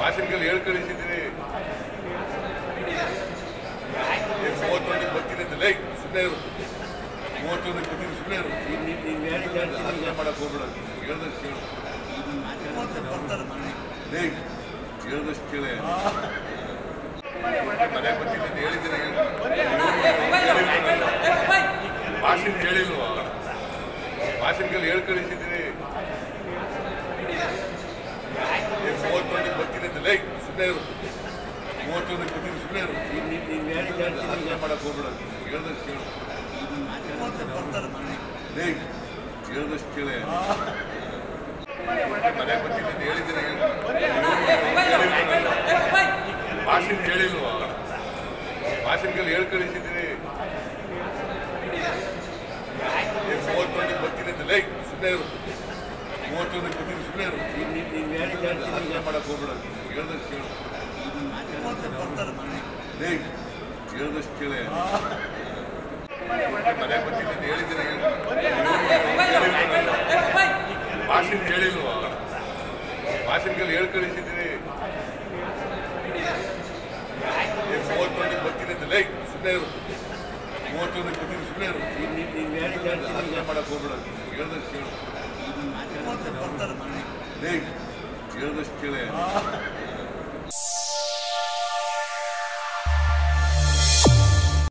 ಭಾಷಣಗಳು ಹೇಳ್ ಕಳಿಸಿದ್ದೀರಿ ಮೂವತ್ತೊಂದಕ್ಕೆ ಬರ್ತೀನಿ ಅಂತ ಲೈ ಸುಮ್ಮನೆ ಇರು ಮೂವತ್ತೊಂದಕ್ಕೆ ಬರ್ತೀನಿ ಸುಮ್ಮನೆ ಇರು ಅರ್ಥ ಮಾಡಕ್ ಹೋಗ್ಬೇಡ ಹೇಳ್ದಷ್ಟು ಕೇಳು ಲೈ ಹೇಳ್ದಷ್ಟು ಕೇಳೆ ಮನೆ ಬರ್ತೀನಿ ಅಂತ ಹೇಳಿದ್ದೀನಿ ಭಾಷಣ ಹೇಳಿಲ್ವಾ ಭಾಷಣಗಳು ಹೇಳ್ ಕಳಿಸಿದ್ದೀರಿ ಮೂವತ್ತೊಂದಕ್ಕೆ ಬರ್ತೀನಿ ಅಂತ ಲೈ ಸುಮ್ಮನೆ ಇರು ಮೂವತ್ತೊಂದಕ್ಕೆ ಬರ್ತೀನಿ ಸುಮ್ಮನೆ ಇರು ಅರ್ಥ ಮಾಡಕ್ ಹೋಗ್ಬೇಡ ಹೇಳ್ದಷ್ಟು ಕೇಳು ಲೈ ಹೇಳ್ದಷ್ಟು ಕೇಳೆ ಮನೆ ಬರ್ತೀನಿ ಅಂತ ಹೇಳಿದ್ದೀನಿ ಭಾಷಣ ಹೇಳಿಲ್ವಾ ಭಾಷಣಗಳು ಹೇಳ್ ಕಳಿಸಿದ್ದೀರಿ ಮೂವತ್ತೊಂದಕ್ಕೆ ಬರ್ತೀನಿ ಅಂತ ಲೈ ಸುಮ್ಮನೆ ಇರು ಮೂವತ್ತೊಂದಕ್ಕೆ ಬರ್ತೀನಿ ಸುಮ್ಮನೆ ಇರು ಅರ್ಥ ಮಾಡಕ್ ಹೋಗ್ಬೇಡ ಹೇಳ್ದಷ್ಟು ಕೇಳು ಲೈ ಹೇಳ್ದಷ್ಟು ಕೇಳೆ ಮನೆ ಬರ್ತೀನಿ ಅಂತ ಹೇಳಿದ್ದೀನಿ ಭಾಷಣ ಹೇಳಿಲ್ವಾ ಭಾಷಣಗಳು ಹೇಳ್ ಕಳಿಸಿದ್ದೀರಿ ಮೂವತ್ತೊಂದಕ್ಕೆ ಬರ್ತೀನಿ ಅಂತ ಲೈ ಸುಮ್ಮನೆ ಇರು ಮೂವತ್ತೊಂದಕ್ಕೆ ಬರ್ತೀನಿ ಸುಮ್ಮನೆ ಇರು ಅರ್ಥ ಮಾಡಕ್ ಹೋಗ್ಬೇಡ ಹೇಳ್ದಷ್ಟು ಕೇಳು ಲೈ ಹೇಳ್ದಷ್ಟು ಕೇಳೆ